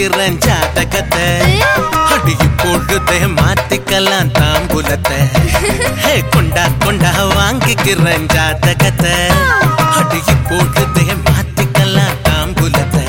வாங்கிக்கிறேன் ஜாதகத்தை அடி இப்பொழுதே மாத்திக்கலாம் தாம்பூலத்தை ஹே கொண்டா கொண்டா வாங்கிக்கிறேன் ஜாதகத்தை அடி இப்பொழுதே மாத்திக்கலாம் தாம்பூலத்தை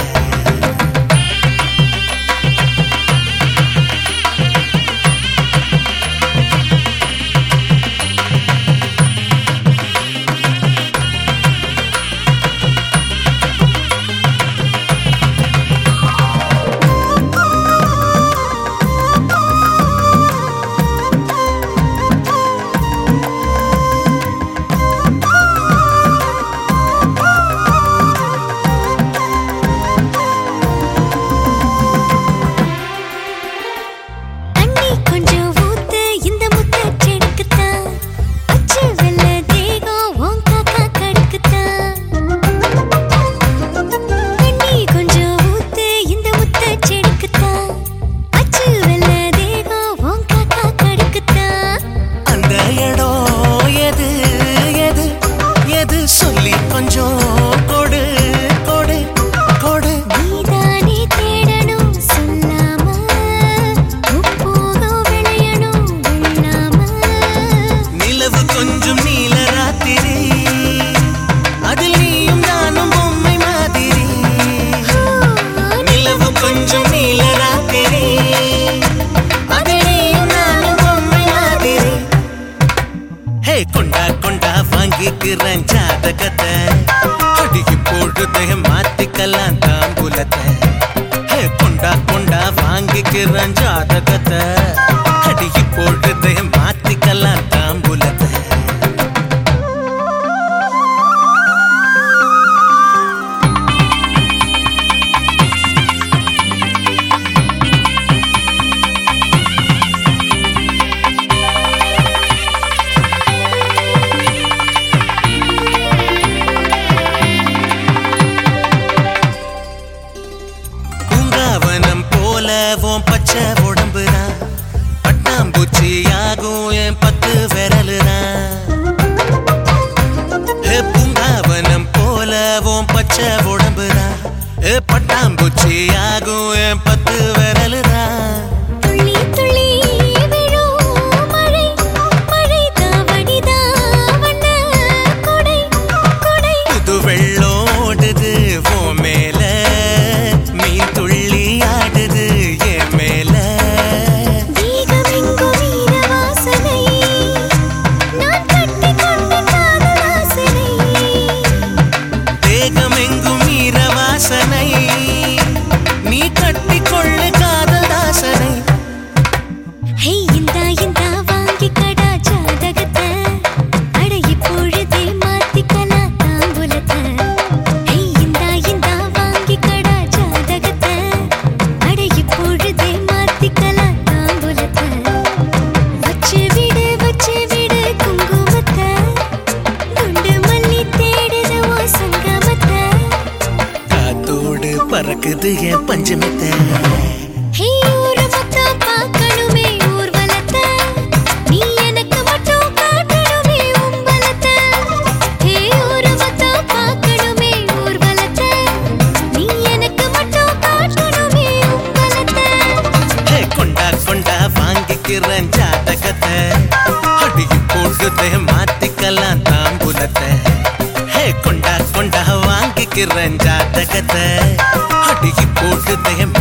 தண்ணி கொஞ்சம் ஊத்து இந்த முத்த செடுக்குத்தான் அச்சு வெள்ள தேகம் உன் காக்கா கடுக்குத்தான் தண்ணி கொஞ்சம் ஊத்து இந்த முத்த செடுக்குத்தான் அச்சு வெள்ள தேகம் உன் காக்கா கடுக்குத்தான் அந்த இடம் எது எது எது சொல்லி கொஞ்சம் கொடு கொடு கொடு நீதானே தேடணும் சொல்லாம முப்போகம் விளையணும் வெள்ளாம நிலவு கொஞ்சம் நீல ராத்திரி அதில் நீயும் நானும் பொம்மை மாதிரி நிலவு கொஞ்சம் நீல ராத்திரி அதில் நீயும் நானும் பொம்மை மாதிரி ஹே கொண்டா கொண்டா வாங்கிக்கிறேன் ஜாதகத்தை அடிக்கு பொழுதை மாத்திக்கலாம் தாம்பூலத்தை ஹே கொண்டா கொண்டா வாங்கிக்கிறேன் ஜாதகத்தை அடிக்கு பொழுதை மாத்திக்கலாம் தாம்பூலத்தை பூங்காவனம் போல உன் பச்சை உடம்புதான் பட்டாம்பூச்சி ஆகும் என் பத்து விரலுதான் ஏ பூங்காவனம் போல உன் பச்சை உடம்புதான் ஏ பட்டாம்பூச்சி ஆகும் என் பத்து விரலுதான் துள்ளி துள்ளி விழும் மழை மழை தாவடிதா வண்ண கொடை கொடை புது வெள்ளம் ஓடுது உன் மேல மீன் துள்ளி ஆடுது என் மேல வேகமெங்கும் வீர வாசனை நான் கட்டி கொண்ட காதல் வாசனை தேகமெங்கும் ஈர வாசனை நீ கட்டிக்கொள்ளு காதல் தாசனை ஹே இந்தா இந்தா வாங்கி கடா ஜாதகத்தை அட இப்பொழுதே மாத்திக்கலாம் தாம்பூலத்தை ஹே இந்தா இந்தா வாங்கி கடா ஜாதகத்தை அட இப்பொழுதே மாத்திக்கலாம் தாம்பூலத்தை வச்சு விடு வச்சு விடு குங்குமத்தை குண்டு மல்லி தேடுது உன் சங்கமத்தை காத்தோடு பறக்குது என் பஞ்சமத்தை ஹே ஊரு மொத்தம் பார்க்கணுமே ஊர்வலத்தை நீ எனக்கு மட்டும் காட்டணுமே உம்பலத்தை ஹே ஊரு மொத்தம் பார்க்கணுமே ஊர்வலத்தை நீ எனக்கு மட்டும் காட்டணுமே உம்பலத்தை ஹே கொண்டா கொண்டா வாங்கிக்கிறேன் ஜாதகத்தை அடி பொழுதை மாத்திக்கலாம் தாம்பூலத்தை ஹே கொண்டா கொண்டா வாங்கிக்கிறேன் ஜாதகத்தை அடி பொழுதை